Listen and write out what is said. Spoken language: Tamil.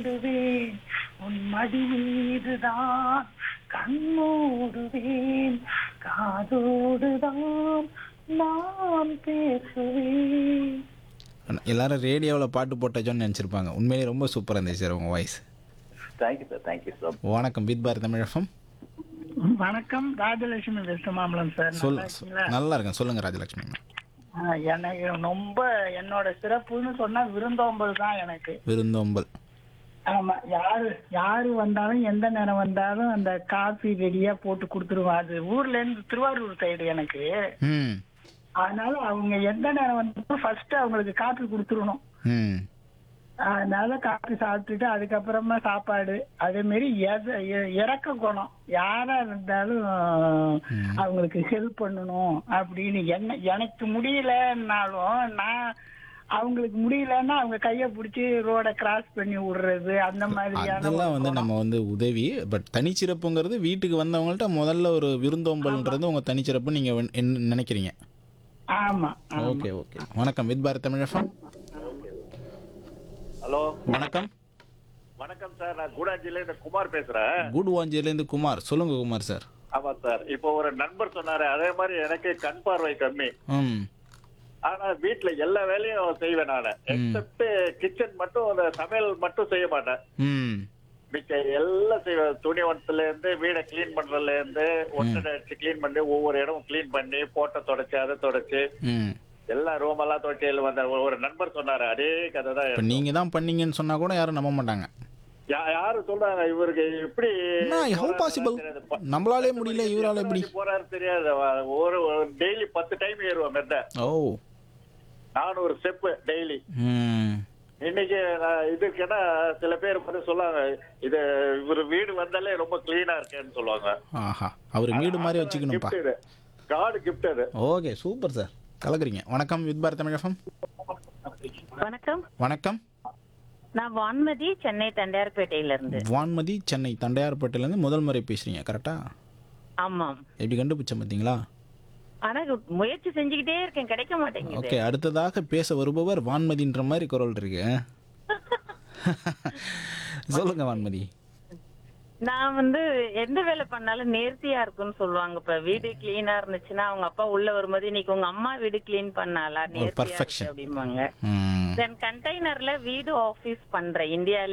கண்ணோடுவேன் உன் மடி மீதுதான் கண்ணோடுவேன் காதோடுதான் நான் பேசுவேன் எல்லாரும் ரேடியோவில் பாட்டு போட்டச்சோன்னு நினச்சிருப்பாங்க உண்மையிலேயே ரொம்ப சூப்பராக இருந்துச்சு சார் உங்கள் voice thank you sir thank you sir வணக்கம் வித் பாரத் தமிழகம் வணக்கம் ராஜலட்சுமி வெஸ்ட் மாம்பலம் சார் சொல் நல்லா இருக்கீங்களா? நல்லா இருக்கேன் சொல்லுங்கள் ராஜலட்சுமி மேம் ஆ, எனக்கு ரொம்ப என்னோட சிறப்புன்னு சொன்னா விருந்தோம்பல் தான் எனக்கு விருந்தோம்பல் ஆமா யாரு யாரு வந்தாலும் எந்த நேரம் வந்தாலும் அந்த காஃபி ரெடியா போட்டு கொடுத்துருவோம் அது ஊர்ல இருந்து திருவாரூர் சைடு எனக்கு ம் அதனால அவங்க எந்த நேரம் வந்தாலும் ஃபர்ஸ்ட் அவங்களுக்கு காஃபி கொடுத்துடணும் ம் அதனால காஃபி சாப்பிட்டுட்டு அதுக்கப்புறமா சாப்பாடு அதே மாதிரி எத- இ- இறக்க குணம் யாரா இருந்தாலும் அவங்களுக்கு ஹெல்ப் பண்ணணும் அப்படின்னு என்ன எனக்கு முடியலன்னாலும் நான் அவங்களுக்கு முடியலன்னா அவங்க கையை பிடிச்சி ரோட கிராஸ் பண்ணி விடுறது அந்த மாதிரியான அதெல்லாம் வந்து நம்ம வந்து உதவி பட் தனிச்சிறப்புங்கிறது வீட்டுக்கு வந்தவங்கள்ட்ட முதல்ல ஒரு விருந்தோம்பல்ன்றது உங்கள் தனிச்சிறப்பு நீங்கள் என்ன நினைக்கிறீங்க ஆமா ஓகே ஓகே வணக்கம் வித் பாரத் தமிழகம் ஹலோ வணக்கம் வணக்கம் சார் நான் கூடாஞ்சில இருந்து குமார் பேசுறேன் கூடுவாஞ்சியிலேருந்து குமார் சொல்லுங்க குமார் சார் ஆமா சார் இப்போ ஒரு நண்பர் சொன்னாரு அதே மாதிரி எனக்கு கண் பார்வை கம்மி ம் ஆனா வீட்ல எல்லா வேலையும் செய்வேன் நானு எக்ஸப்ட் கிச்சன் மட்டும் அந்த சமையல் மட்டும் செய்ய மாட்டேன் ம் மிச்ச எல்லாம் செய்வேன் துணி ஒன்றத்துல இருந்து வீடை கிளீன் பண்றதுல இருந்து ஒட்டடை அடிச்சு கிளீன் பண்ணி ஒவ்வொரு இடமும் கிளீன் பண்ணி போட்டை தொடச்சு அதை தொடச்சு ம் எல்லா ரூம் எல்லாம் தொடச்சு வந்த ஒரு நண்பர் சொன்னாரு அதே கதை தான் இப்போ நீங்கள் தான் பண்ணீங்கன்னு சொன்னால் கூட யாரும் நம்ப மாட்டாங்க யா- யாரு சொல்றாங்க இவருக்கு எப்படி ஹவு பாசிபிள் நம்மளாலே முடியல இவரால எப்படி போறாரு தெரியாது ஒரு டெய்லி பத்து டைம் ஏறுவோம் மெத்த ஓ நானூறு ஸ்டெப் டெய்லி ம் இன்னைக்கு நான் இதுக்குன்னா சில பேர் வந்து சொல்லுவாங்க இது இவர் வீடு வந்தாலே ரொம்ப கிளீனா இருக்கேன்னு சொல்லுவாங்க ஆஹா அவர் வீடு மாதிரி வச்சுக்கணும்ப்பா கிஃப்ட் இது காடு கிஃப்ட் அது ஓகே சூப்பர் சார் கலக்குறீங்க வணக்கம் வித் பாரத் தமிழகம் வணக்கம் வணக்கம் நான் வான்மதி சென்னை தண்டையார்பேட்டையில இருந்து வான்மதி சென்னை தண்டையார்பேட்டையிலேருந்து முதல் முறை பேசுகிறீங்க கரெக்டாக ஆமாம் எப்படி கண்டுபிடிச்சேன் பார்த்தீங்களா ஆனா முயற்சி செஞ்சுக்கிட்டே இருக்கேன் கிடைக்க மாட்டேங்குது ஓகே அடுத்ததாக பேச வருபவர் வான்மதின்ற மாதிரி குரல் இருக்கு சொல்லுங்க வான்மதி நான் வந்து எந்த வேலை பண்ணாலும் நேர்த்தியா இருக்கும்னு சொல்லுவாங்க இப்ப வீடு கிளீனா இருந்துச்சுன்னா அவங்க அப்பா உள்ள வரும்போது இன்னைக்கு உங்க அம்மா வீடு கிளீன் பண்ணாலா நேர்த்தியா perfection. இருக்கு அப்படிம்பாங்க ம் தென் கண்டெய்னர்ல வீடு ஆபீஸ் பண்றேன் இந்தியால